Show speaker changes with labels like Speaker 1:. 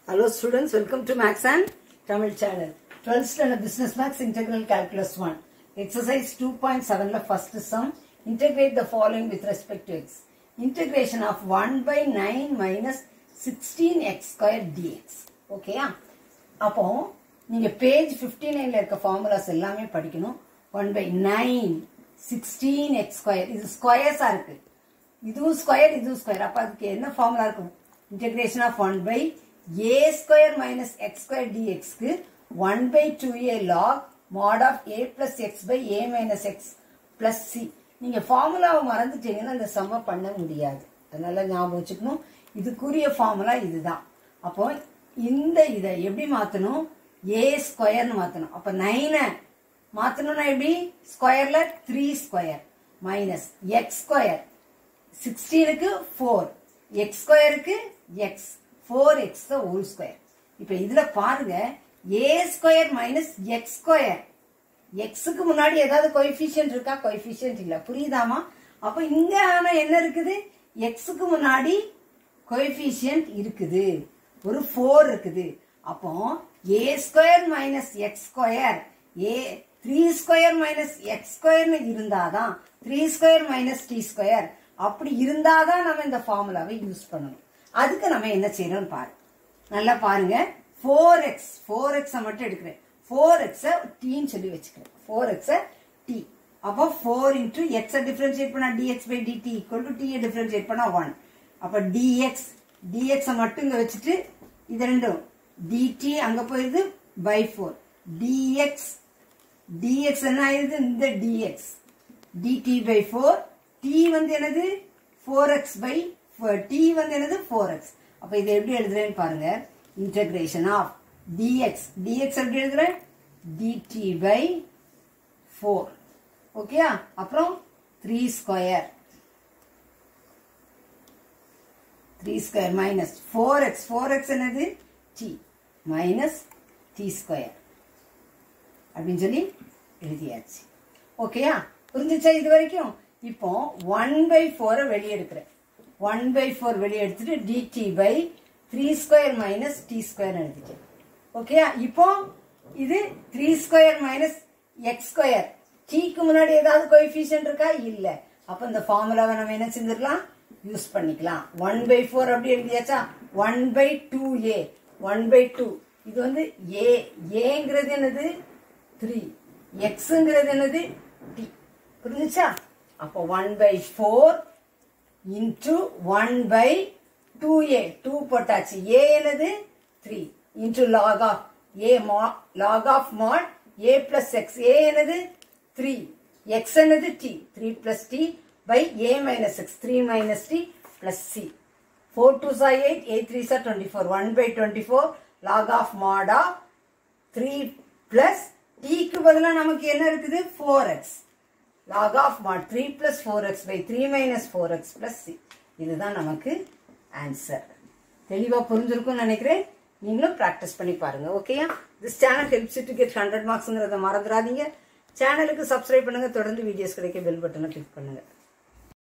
Speaker 1: Hello students, welcome to Max and Tamil channel. 12th standard business max integral calculus 1. Exercise 2.7 la first sum. Integrate the following with respect to x. Integration of 1 by 9 minus 16x square dx. Okay அப்போ நீங்க page 59ல இருக்க formulas எல்லாமே படிக்கணும் 1 by 9 16x square இது ஸ்கொயர்ஸா இருக்கு இதுவும் square இதுவும் square அப்ப அதுக்கு என்ன ஃபார்முலா இருக்கும் integration of one by a square minus x square டிஎக்ஸ்க்கு one by two a log mod of a plus x by a minus x plus c நீங்க ஃபார்முலாவை மறந்துட்டீங்கன்னா அந்த சம்ம பண்ண முடியாது அதனால ஞாபகம் வச்சுக்கணும் இதுக்குரிய ஃபார்முலா இதுதான் அப்போ இந்த இதை எப்படி மாத்தணும் ஏ ஸ்கொயர்னு மாத்தணும் அப்ப நைனை மாத்தணும்னா எப்படி ஸ்கொயர்ல three square minus x square சிக்ஸ்டீனுக்கு ஃபோர் எக்ஸ் ஸ்கொயருக்கு x four x whole square இப்போ இதுல பாருங்க a square minus x square எக்ஸுக்கு முன்னாடி ஏதாவது கொஎஃபிஷியன்ட் இருக்கா கொஎஃபிஷியன்ட் இல்ல புரியுதாமா அப்ப இங்க ஆனா என்ன இருக்குது எக்ஸுக்கு முன்னாடி கொஎஃபிஷியன்ட் இருக்குது ஒரு ஃபோர் இருக்குது அப்போ a square minus x square a three square minus x ஸ்கொயர்னு இருந்தாதான் three square minus t square அப்படி இருந்தாதான் நம்ம இந்த ஃபார்முலாவை யூஸ் பண்ணணும் அதுக்கு நம்ம என்ன செய்யறோம் பாரு நல்லா பாருங்க ஃபோர் எக்ஸ் ஃபோர் எக்ஸை மட்டும் எடுக்கிறேன் ஃபோர் எக்ஸை டீன்னு சொல்லி வச்சுக்கிறேன் ஃபோர் எக்ஸை டி அப்போ ஃபோர் இன்டூ எக்ஸை டிஃபரன்ஷியேட் பண்ணா d x by d t equal to டியை டிஃபரன்ஷியேட் பண்ணா ஒன் அப்போ டிஎக்ஸ் டிஎக்ஸை மட்டும் இங்க வச்சுட்டு இது ரெண்டும் டிடி அங்க போயிருது பை ஃபோர் டிஎக்ஸ் டிஎக்ஸ் என்ன ஆயிருது இந்த d x d t by four t வந்து என்னது ஃபோர் எக்ஸ் பை டி வந்து என்னது ஃபோர் எக்ஸ் அப்ப இதை எப்படி எழுதுறேன்னு பாருங்க இன்டகிரேஷன் ஆஃப் டிஎக்ஸ் டிஎக்ஸ் எப்படி எழுதுறேன் டிடி பை ஃபோர் ஓகேயா அப்புறம் three square three square minus four x four x என்னது டி மைனஸ் டி ஸ்கொயர் அப்படின்னு சொல்லி எழுதியாச்சு ஓகேயா புரிஞ்சுச்சா இது வரைக்கும் இப்போ ஒன் பை ஃபோரை வெளியே எடுக்கிறேன் ஒன் பை ஃபோர் வெளியே எடுத்துட்டு d t by three square minus t square எழுதிட்டேன் ஓகேயா இப்போ இது three square minus x square டீக்கு முன்னாடி ஏதாவது கோஎஃபிஷியன்ட் இருக்கா இல்ல அப்ப இந்த ஃபார்முலாவை நம்ம என்ன செஞ்சிடலாம் யூஸ் பண்ணிக்கலாம் ஒன் பை ஃபோர் அப்படி எழுதியாச்சா one by two a one by two இது வந்து ஏ ஏங்கிறது என்னது த்ரீ எக்ஸுங்கிறது என்னது டி புரிஞ்சுச்சா அப்போ one by four into one by two a two போட்டாச்சு ஏ என்னது three into log of a log of mod a plus x a என்னது த்ரீ எக்ஸ் என்னது t three plus t by a minus x three minus t plus c four two சா eight eight three சா twenty four one by twenty four log of mod of three plus டிக்கு பதிலாக நமக்கு என்ன இருக்குது four X log of mod 3 plus 4x by 3 minus 4x plus c இதுதான் நமக்கு answer தெளிவா புரிஞ்சிருக்கும் நினைக்கிறேன் நீங்களும் ப்ராக்டிஸ் பண்ணி பாருங்க ஓகேயா this channel helps to get hundred மார்க்ஸ்ங்கிறத மறந்துடாதீங்க சேனலுக்கு சப்ஸ்கிரைப் பண்ணுங்க தொடர்ந்து வீடியோஸ் கிடைக்க பெல் பட்டனை கிளிக் பண்ணுங்க